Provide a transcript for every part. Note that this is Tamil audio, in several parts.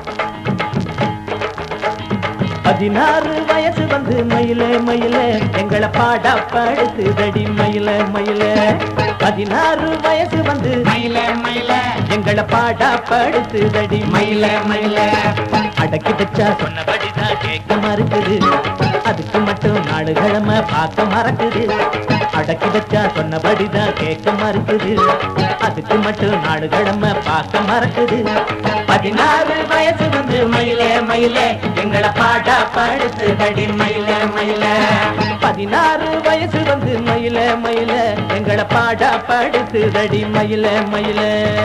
பதினாறு வயசு வந்து மயில மயில எங்களை பாட படுத்துதடி மயில மயில பதினாறு வயசு வந்து மயில மயில எங்களை பாட படுத்துதடி மயில மயில அடக்கி வச்சா சொன்னபடிதான் கேட்க மறுக்குது அதுக்கு மட்டும் நாலு கிழமை பார்க்க மறக்குது அடக்கி வச்சா சொன்னபடிதான் கேட்க மறுக்குது அதுக்கு மட்டும் நாலு கிழமை பார்க்க மறக்குது பதினாறு வயசு வந்து மயிலே மயிலே எங்களை பாட படுத்து தடி மயில மயில பதினாறு வயசு வந்து மயில மயில எங்களை பாட படுத்து தடி மயில மயில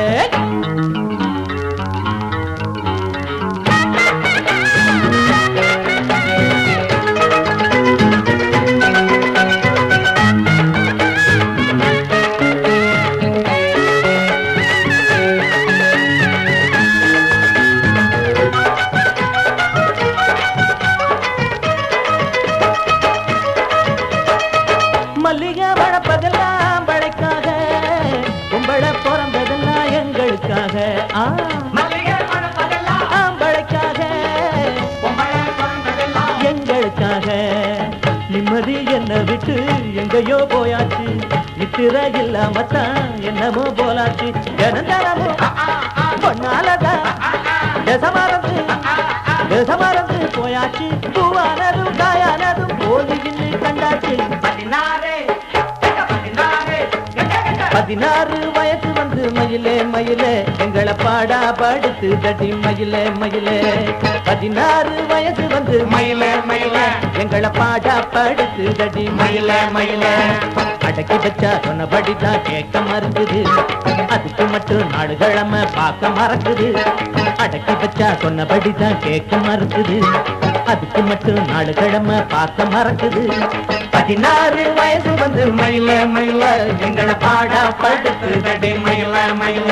மல்லிகை வளர்ப்பதெல்லாம் பழைக்காக கும்பள பிறந்ததெல்லாம் எங்களுக்காக ஆ, மல்லிகை மணப்பதெல்லாம் ஆம்பளைக்காக பொம்பளை பிறந்ததெல்லாம் எங்களுக்காக நிம்மதி என்ன விட்டு எங்கேயோ போயாச்சு நித்திர இல்லாமத்தான் என்னமோ போலாச்சு ஜனந்தரமும் பொன்னாலதான் தசமரந்து தசமரந்து போயாச்சு பூவானதும் காயானதும் போலின்னு கண்டாச்சு பதினாறு பதினாறு கெட்ட கெட்ட பதினாறு வயசு வந்து மயிலே மயிலே எங்களை பாடா படுத்து தடி மயிலே மயிலே பதினாறு வயசு வந்து மயில மயில எங்களை பாடா படுத்து தடி மயில மயில அடக்கி வச்சா சொன்னபடிதான் கேட்க மறுக்குது அதுக்கு மட்டும் நாலு கிழமை பார்க்க மறக்குது அடக்கி வச்சா சொன்னபடிதான் கேட்க மறுக்குது அதுக்கு மட்டும் நாலு கிழமை பார்க்க மறக்குது பதினாறு வயசு வந்து மயில மயில எங்களை பாடா படுத்து தடி மயில மயில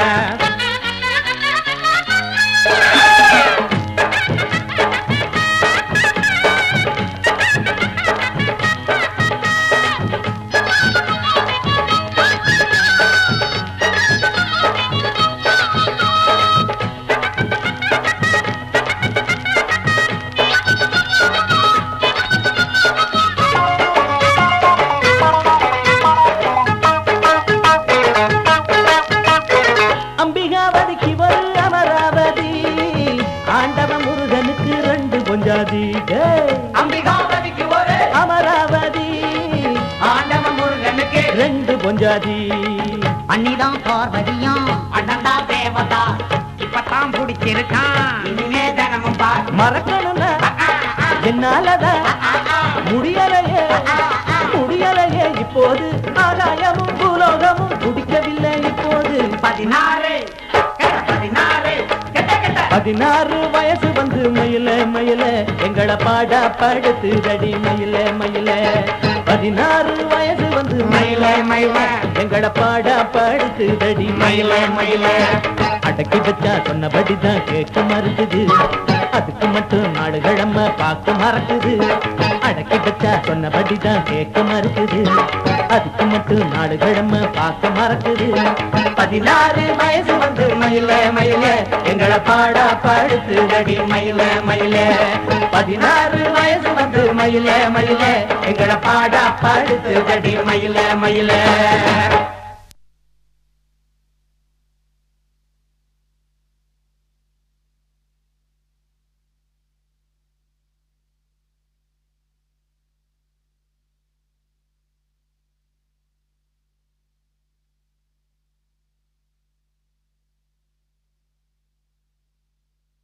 அம்பிகாவதிக்கு ஒரு அமராவதி ஆண்டவ முருகனுக்கு ரெண்டு பொஞ்சாதி டேய். அம்பிகாபதிக்கு ஒரு அமராவதி ஆண்டவ முருகனுக்கு ரெண்டு பொஞ்சாதி அண்ணிதான் பார்வதியாம் அண்ணன்தா தேவதா இப்பதான் பிடிச்சிருக்கான் இனிமே தினமும் பார் மறக்கணும்னா என்னாலதான் முடியலையே முடியலையே இப்போது ஆகாயமும் பூலோகமும் குடிக்கவில்லை இப்போது பதினாறு கெட்ட பதினாறு கெட்ட கெட்ட பதினாறு வயசு வந்து மயில மயில எங்களை பாடா படுத்து தடி மயில மயில பதினாறு வயசு வந்து மயில மயில எங்களை பாடா படுத்து தடி மயில மயில அடக்கி வச்சா சொன்னபடிதான் கேட்க மறுக்குது அதுக்கு மட்டும் நாலு கிழமை பார்க்க மறக்குது அடக்கி வச்சா சொன்னபடிதான் கேட்க மறுக்குது அதுக்கு மட்டும் நாலு கிழமை பார்க்க மறக்குது பதினாறு வயசு வந்து மயில மயில எங்களை பாடா படுத்து தடி மயில மயில பதினாறு வயசு வந்து மயில மயில எங்களை பாடா படுத்து தடி மயில மயில